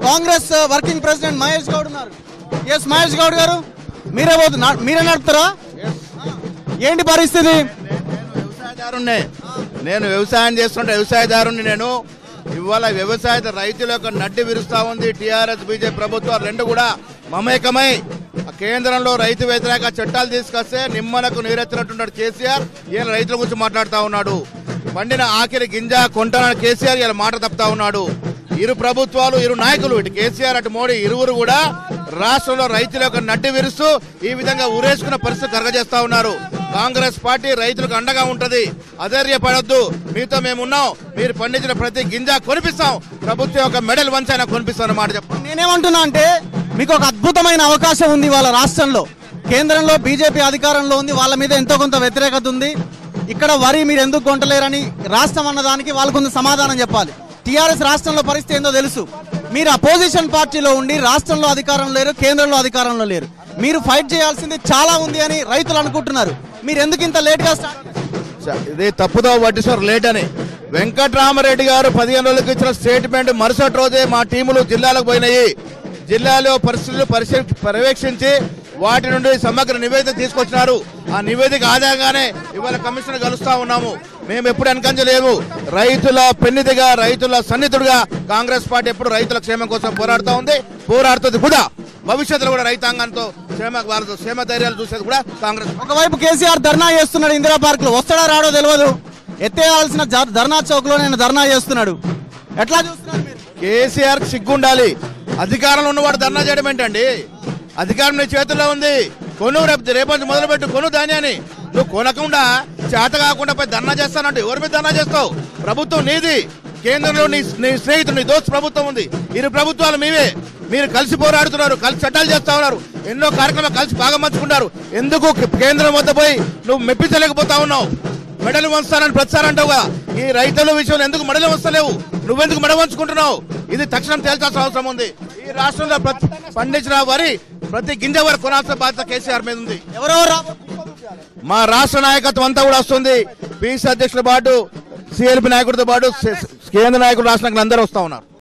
Congress working president Mahesh Goud ఉన్నారు S Mahesh Goud గారు మీరే పోతు నా- మీరే నడుపుతారా ఏంటి పరిస్థితి వ్యవసాయదారుణ్ణే నేను వ్యవసాయం చేస్తుంటే వ్యవసాయదారుణ్ణి నేను ఇవాళ వ్యవసాయ రైతుల యొక్క నడ్డి విరుస్తా ఉంది టీఆర్ఎస్ బీజేపీ ప్రభుత్వం రెండు కూడా మమేకమై కేంద్రంలో రైతు వ్యతిరేక చట్టాలు తీసుకొస్తే నిమ్మలకు నీరెత్తినట్టున్నాడు కేసీఆర్ ఈయన రైతుల గురించి మాట్లాడుతా ఉన్నాడు పండిన ఆఖరి గింజ కొంటానని కేసీఆర్ ఇలా మాట తప్పుతా ఉన్నాడు ఇరు ప్రభుత్వాలు ఇరు నాయకులు ఇటు కేసీఆర్ అటు మోడీ ఇరువురు కూడా రాష్ట్రంలో రైతుల యొక్క నడ్డి విరుస్తూ ఈ విధంగా ఉరేసుకున్న పరిస్థితి కరగజేస్తా ఉన్నారు కాంగ్రెస్ పార్టీ రైతులకు అండగా ఉంటది అధైర్యపడొద్దు మీతో మేమున్నాం మీరు పండించిన ప్రతి గింజ కొనిపిస్తాం ప్రభుత్వం యొక్క మెడల్ వంచైనా కొనిపిస్తాం అన్నమాట చెప్పండి నేనేమంటున్నా అంటే మీకు ఒక అద్భుతమైన అవకాశం ఉంది వాళ్ళ రాష్ట్రంలో కేంద్రంలో బీజేపీ అధికారంలో ఉంది వాళ్ళ మీద ఎంతో కొంత వ్యతిరేకత ఉంది ఇక్కడ వరి మీరు ఎందుకు కొంటలేరని రాష్ట్రం అన్నదానికి వాళ్ళు కొంత సమాధానం చెప్పాలి టీఆర్ఎస్ రాష్ట్రంలో పరిస్థితి ఏందో తెలుసు మీరు అపోజిషన్ పార్టీలో ఉండి రాష్ట్రంలో అధికారం లేరు కేంద్రంలో అధికారంలో లేరు మీరు ఫైట్ చేయాల్సింది చాలా ఉంది అని రైతులు అనుకుంటున్నారు మీరు ఎందుకు ఇంత లేట్ గా స్టార్ట్ చేశారు? ఇది తప్పుదో పట్టిస్తారు లేట్ అని వెంకట్రామరెడ్డి గారు పదిహేను రోజులకు ఇచ్చిన స్టేట్మెంట్ మరుసటి రోజే మా టీములు జిల్లాలకు పోయినాయి జిల్లాలో పరిస్థితులు పరిశీ- పర్యవేక్షించి వాటి నుండి సమగ్ర నివేదిక తీసుకొచ్చినారు ఆ నివేదిక ఆధారంగానే ఇవాళ కమిషనర్ కలుస్తా ఉన్నాము మేము ఎప్పుడు వెనకంజలేము రైతుల పెన్నిదిగా రైతుల సన్నిధుడుగా కాంగ్రెస్ పార్టీ ఎప్పుడు రైతుల క్షేమం కోసం పోరాడుతూ ఉంది పోరాడుతుంది కూడా భవిష్యత్తులో కూడా రైతాంగంతో క్షేమ వాళ్ళతో క్షేమ ధైర్యాలు చూసేది కూడా కాంగ్రెస్ ఒకవైపు కేసీఆర్ ధర్నా చేస్తున్నాడు ఇందిరా పార్క్ లో వస్తాడా రాడో తెలియదు ఎత్తేయాల్సిన జ- ధర్నా చౌక్ లో నేను ధర్నా చేస్తున్నాడు ఎట్లా చూస్తున్నారు మీరు కేసీఆర్ సిగ్గుండాలి అధికారంలో ఉన్నవాడు ధర్నా చేయడం ఏంటండి అధికారం నీ చేతుల్లో ఉంది కొను రేపు రేపు నుంచి మొదలుపెట్టు కొను ధాన్యాన్ని నువ్వు కొనకుండా చేత కాకుండా పోయి ధర్నా చేస్తానంటే ఎవరి మీద ధర్నా చేస్తావు ప్రభుత్వం నీది కేంద్రంలో నీ నీ స్నేహితుడు నీ దోస్తు ప్రభుత్వం ఉంది ఇరు ప్రభుత్వాలు మీవే మీరు కలిసి పోరాడుతున్నారు కలిసి చట్టాలు చేస్తా ఉన్నారు ఎన్నో కార్యక్రమాలు కలిసి బాగా మంచుకున్నారు ఎందుకు కేంద్రం వద్ద పోయి నువ్వు మెప్పించలేకపోతా ఉన్నావు మెడలు వంచుతానని ప్రచారం అంటావు కదా ఈ రైతుల విషయంలో ఎందుకు మెడలు వంచలేవు నువ్వెందుకు మెడ వంచుకుంటున్నావు ఇది తక్షణం తేల్చాల్సిన అవసరం ఉంది ఈ రాష్ట్రంలో ప్రతి- పండించిన వరి ప్రతి గింజ వరకు కొనాల్సిన బాధ్యత కేసీఆర్ మీద ఉంది ఎవరెవరు రా- మా రాష్ట్ర నాయకత్వం అంతా కూడా వస్తుంది పీసీ అధ్యక్షులతో పాటు సిఎల్పి నాయకుడితో పాటు కేంద్ర నాయకులు రాష్ట్ర నాయకులు అందరూ వస్తా ఉన్నారు